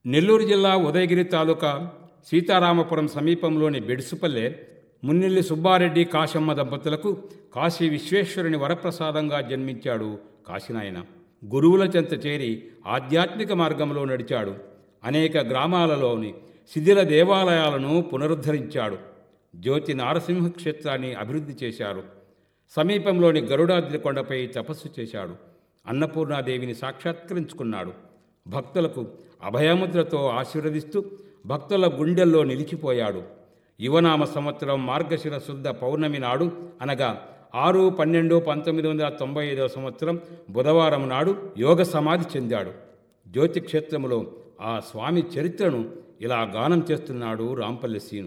నెల్లూరు జిల్లా ఉదయగిరి తాలూకా సీతారామపురం సమీపంలోని బెడుసుపల్లె మున్నెల్లి సుబ్బారెడ్డి కాశమ్మ దంపతులకు కాశీ విశ్వేశ్వరుని వరప్రసాదంగా జన్మించాడు కాశీనాయన గురువుల చెంత చేరి ఆధ్యాత్మిక మార్గంలో నడిచాడు అనేక గ్రామాలలోని శిథిల దేవాలయాలను పునరుద్ధరించాడు జ్యోతి నారసింహ క్షేత్రాన్ని అభివృద్ధి చేశారు సమీపంలోని గరుడాద్రి కొండపై తపస్సు చేశాడు అన్నపూర్ణాదేవిని సాక్షాత్కరించుకున్నాడు భక్తులకు అభయముద్రతో ఆశీర్వదిస్తూ భక్తుల గుండెల్లో నిలిచిపోయాడు యువనామ సంవత్సరం మార్గశిర శుద్ధ పౌర్ణమి నాడు అనగా ఆరు పన్నెండు పంతొమ్మిది వందల తొంభై ఐదవ సంవత్సరం బుధవారం నాడు యోగ సమాధి చెందాడు జ్యోతి క్షేత్రములో ఆ స్వామి చరిత్రను ఇలా గానం చేస్తున్నాడు రాంపల్లి సీను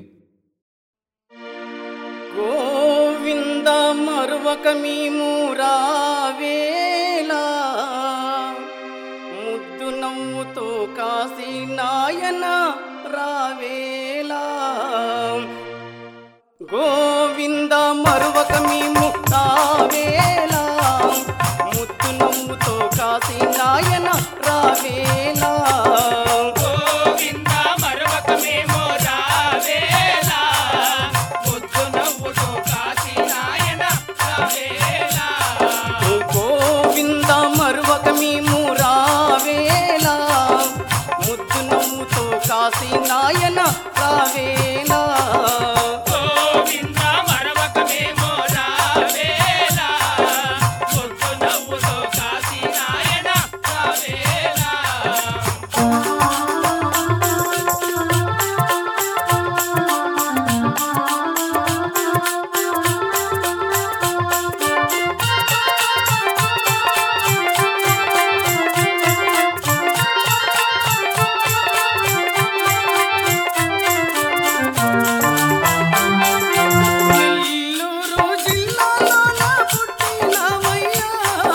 గోవింద మరువక మేము రావేలా ముద్దు నవ్వుతో కాసి నాయన రావేలా గోవింద మరువక మేము రావేలా ముద్దు నవ్వుతో కాసి నాయన రావేలా గోవింద మరవక మేము రావేలా ముద్దు నవ్వుతో కాశీ నాయన రావేలా గోవింద మరువక మేము రావేలా ముద్దు నవ్వుతో కాసి నాయన రావేలా గోవింద మరవక మేము రావేలా ముద్దు నవ్వుతో కాశీ నాయన రావేలా నెల్లూరు జిల్లాలోన పుట్టినవయ్యా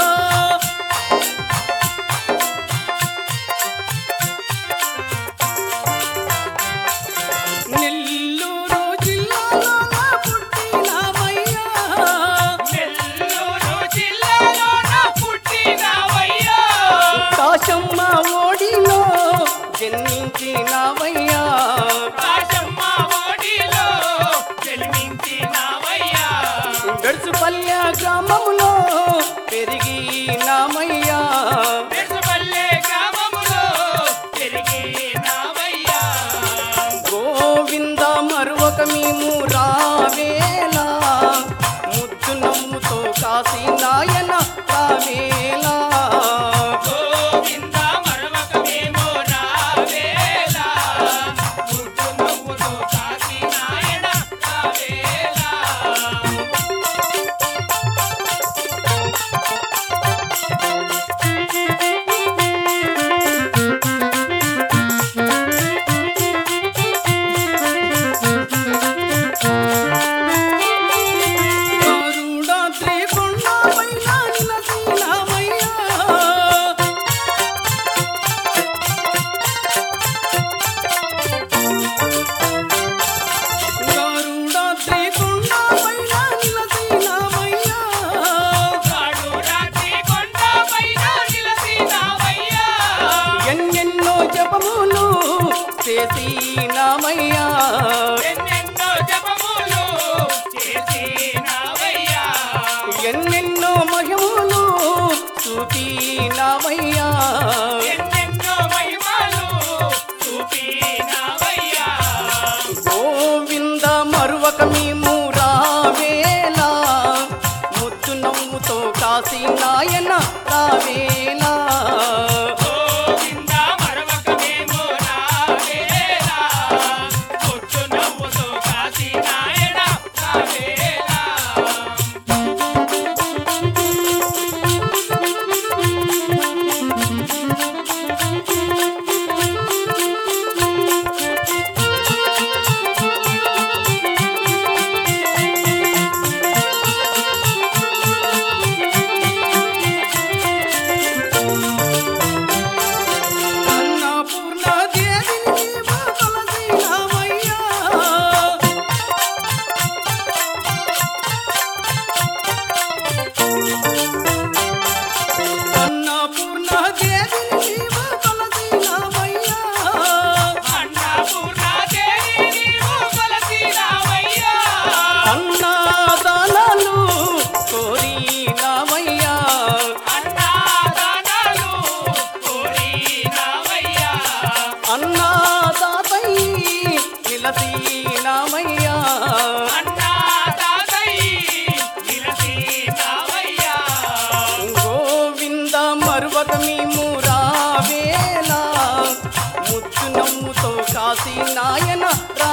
నెల్లూరు జిల్లాలోన పుట్టినవయ్యా నెల్లూరు జిల్లాలోన పుట్టినవయ్యా కాశమ్మ ఓడిలో జన్మించినవయ్యా కాశమ్మ ఓడిలో జన్మించినవయ్యా గడుచుపల్లె గ్రామములో పెరిగినామయ్యా పెరుసపల్లె గ్రామములో పెరిగినవయ్యా గోవింద మరువక మేము రావేలా ముద్దు నమ్ముతో కాసి నాయన రావేలా గోవింద మరవక మేము రావేలా ముద్దు నవ్వుతో కాశీ నాయన రావేలా గరుడాద్రి కొండపైన నిలసినామయ్యా గరుడాద్రి కొండపైన నిలసినామయ్యా కాడు రాత్రి కొండపైన నిలసినావయ్యా ఎన్నెన్నో జపములు చేసినామయ్యా ఎన్నెన్నో జపములు చేసినావయ్యా ఎన్నెన్నో మహిములు చూపినామయ్యా ఎన్నెన్నో మహిమలు చూపినావయ్యా గోవింద మరువక మేము రావేలా ముద్దు నవ్వుతో కాసి నాయన రావేలా గోవింద మరవక మేము రావేలా ముద్దు నవ్వుతో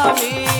రావేలా